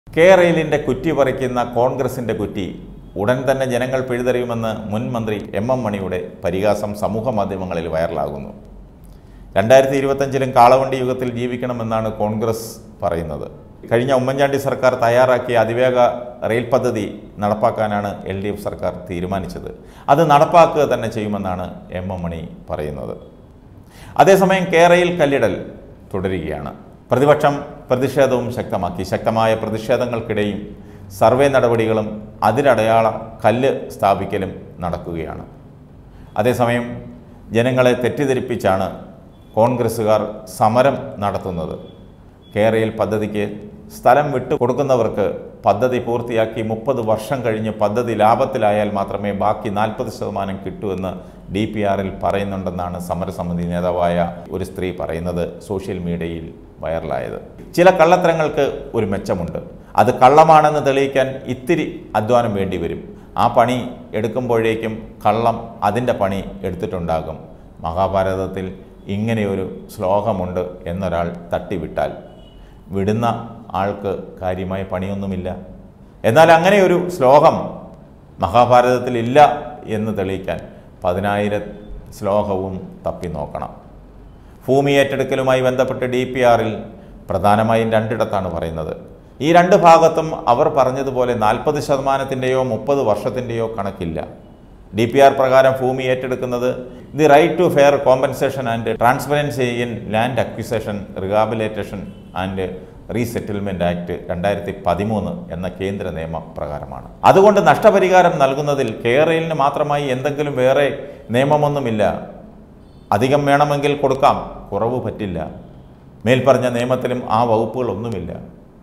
കേരളിൻ്റെ കുറ്റി പറിക്കുന്ന കോൺഗ്രസിൻ്റെ കുറ്റി ഉടൻ തന്നെ ജനങ്ങൾ പിഴുതെറിയുമെന്ന് മുൻ മന്ത്രി എം എം മണിയുടെ പരിഹാസം സമൂഹ മാധ്യമങ്ങളിൽ വൈറലാകുന്നു രണ്ടായിരത്തി ഇരുപത്തഞ്ചിലും കാളവണ്ടി യുഗത്തിൽ ജീവിക്കണമെന്നാണ് കോൺഗ്രസ് പറയുന്നത് കഴിഞ്ഞ ഉമ്മൻചാണ്ടി സർക്കാർ തയ്യാറാക്കിയ അതിവേഗ റെയിൽ പദ്ധതി നടപ്പാക്കാനാണ് എൽ ഡി എഫ് സർക്കാർ തീരുമാനിച്ചത് അത് നടപ്പാക്കുക തന്നെ ചെയ്യുമെന്നാണ് എം എം മണി പറയുന്നത് അതേസമയം കേരയിൽ കല്ലിടൽ തുടരുകയാണ് പ്രതിപക്ഷം പ്രതിഷേധവും ശക്തമാക്കി ശക്തമായ പ്രതിഷേധങ്ങൾക്കിടെയും സർവേ നടപടികളും അതിലടയാള കല്ല് സ്ഥാപിക്കലും നടക്കുകയാണ് അതേസമയം ജനങ്ങളെ തെറ്റിദ്ധരിപ്പിച്ചാണ് കോൺഗ്രസ്സുകാർ സമരം നടത്തുന്നത് കേരയിൽ പദ്ധതിക്ക് സ്ഥലം വിട്ടു കൊടുക്കുന്നവർക്ക് പദ്ധതി പൂർത്തിയാക്കി മുപ്പത് വർഷം കഴിഞ്ഞ് പദ്ധതി ലാഭത്തിലായാൽ മാത്രമേ ബാക്കി നാൽപ്പത് ശതമാനം കിട്ടൂവെന്ന് ഡി പി ആറിൽ പറയുന്നുണ്ടെന്നാണ് സമരസമിതി നേതാവായ ഒരു സ്ത്രീ പറയുന്നത് സോഷ്യൽ മീഡിയയിൽ വൈറലായത് ചില കള്ളത്തരങ്ങൾക്ക് ഒരു മെച്ചമുണ്ട് അത് കള്ളമാണെന്ന് തെളിയിക്കാൻ ഇത്തിരി അധ്വാനം വേണ്ടി വരും ആ പണി എടുക്കുമ്പോഴേക്കും കള്ളം അതിൻ്റെ പണി എടുത്തിട്ടുണ്ടാകും മഹാഭാരതത്തിൽ ഇങ്ങനെയൊരു ശ്ലോകമുണ്ട് എന്നൊരാൾ തട്ടിവിട്ടാൽ വിടുന്ന ആൾക്ക് കാര്യമായ പണിയൊന്നുമില്ല എന്നാൽ അങ്ങനെ ഒരു ശ്ലോകം മഹാഭാരതത്തിൽ ഇല്ല എന്ന് തെളിയിക്കാൻ പതിനായിരം ശ്ലോകവും തപ്പി നോക്കണം ഭൂമി ഏറ്റെടുക്കലുമായി ബന്ധപ്പെട്ട് ഡി പി ആറിൽ പ്രധാനമായും രണ്ടിടത്താണ് പറയുന്നത് ഈ രണ്ട് ഭാഗത്തും അവർ പറഞ്ഞതുപോലെ നാൽപ്പത് ശതമാനത്തിൻ്റെയോ മുപ്പത് വർഷത്തിൻ്റെയോ കണക്കില്ല ഡി പി ആർ പ്രകാരം ഭൂമി ഏറ്റെടുക്കുന്നത് the right to fair compensation and transparency in land acquisition rehabilitation and resettlement act രണ്ടായിരത്തി പതിമൂന്ന് എന്ന കേന്ദ്ര നിയമപ്രകാരമാണ് അതുകൊണ്ട് നഷ്ടപരിഹാരം നൽകുന്നതിൽ കേരളിന് മാത്രമായി എന്തെങ്കിലും വേറെ നിയമമൊന്നുമില്ല അധികം വേണമെങ്കിൽ കൊടുക്കാം കുറവ് പറ്റില്ല മേൽപ്പറഞ്ഞ നിയമത്തിലും ആ വകുപ്പുകളൊന്നുമില്ല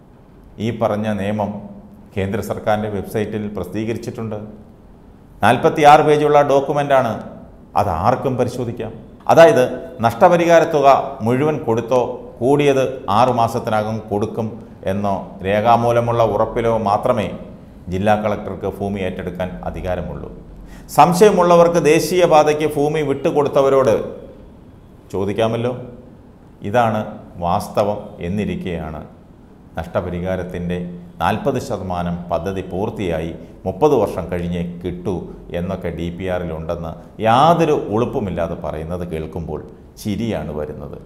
ഈ പറഞ്ഞ നിയമം കേന്ദ്ര സർക്കാരിൻ്റെ വെബ്സൈറ്റിൽ പ്രസിദ്ധീകരിച്ചിട്ടുണ്ട് നാൽപ്പത്തി ആറ് പേജുള്ള ഡോക്യുമെൻ്റാണ് അത് ആർക്കും പരിശോധിക്കാം അതായത് നഷ്ടപരിഹാര തുക മുഴുവൻ കൊടുത്തോ കൂടിയത് ആറു മാസത്തിനകം കൊടുക്കും എന്നോ രേഖാമൂലമുള്ള ഉറപ്പിലോ മാത്രമേ ജില്ലാ കളക്ടർക്ക് ഭൂമി ഏറ്റെടുക്കാൻ അധികാരമുള്ളൂ സംശയമുള്ളവർക്ക് ദേശീയപാതയ്ക്ക് ഭൂമി വിട്ടുകൊടുത്തവരോട് ചോദിക്കാമല്ലോ ഇതാണ് വാസ്തവം എന്നിരിക്കെയാണ് നഷ്ടപരിഹാരത്തിൻ്റെ നാൽപ്പത് ശതമാനം പദ്ധതി പൂർത്തിയായി മുപ്പത് വർഷം കഴിഞ്ഞേ കിട്ടൂ എന്നൊക്കെ ഡി പി ആറിലുണ്ടെന്ന് യാതൊരു ഉളുപ്പുമില്ലാതെ പറയുന്നത് കേൾക്കുമ്പോൾ ചിരിയാണ് വരുന്നത്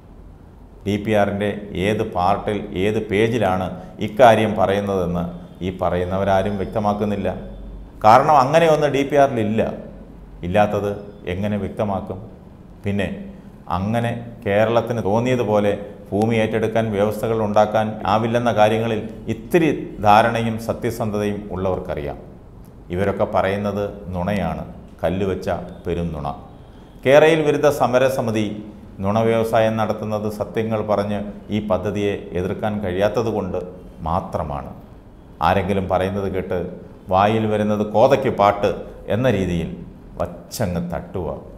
ഡി പി ആറിൻ്റെ ഏത് പാർട്ടിൽ ഏത് പേജിലാണ് ഇക്കാര്യം പറയുന്നതെന്ന് ഈ പറയുന്നവരാരും വ്യക്തമാക്കുന്നില്ല കാരണം അങ്ങനെയൊന്ന് ഡി പി ആറിലില്ല ഇല്ലാത്തത് എങ്ങനെ വ്യക്തമാക്കും പിന്നെ അങ്ങനെ കേരളത്തിന് തോന്നിയതുപോലെ ഭൂമി ഏറ്റെടുക്കാൻ വ്യവസ്ഥകൾ ഉണ്ടാക്കാൻ ആവില്ലെന്ന കാര്യങ്ങളിൽ ഇത്തിരി ധാരണയും സത്യസന്ധതയും ഉള്ളവർക്കറിയാം ഇവരൊക്കെ പറയുന്നത് നുണയാണ് കല്ലുവെച്ച പെരും നുണ കേരയിൽ വിരുദ്ധ സമരസമിതി നുണ വ്യവസായം നടത്തുന്നത് സത്യങ്ങൾ പറഞ്ഞ് ഈ പദ്ധതിയെ എതിർക്കാൻ കഴിയാത്തതുകൊണ്ട് മാത്രമാണ് ആരെങ്കിലും പറയുന്നത് കേട്ട് വായിൽ വരുന്നത് കോതയ്ക്ക് പാട്ട് എന്ന രീതിയിൽ വച്ചങ്ങ് തട്ടുക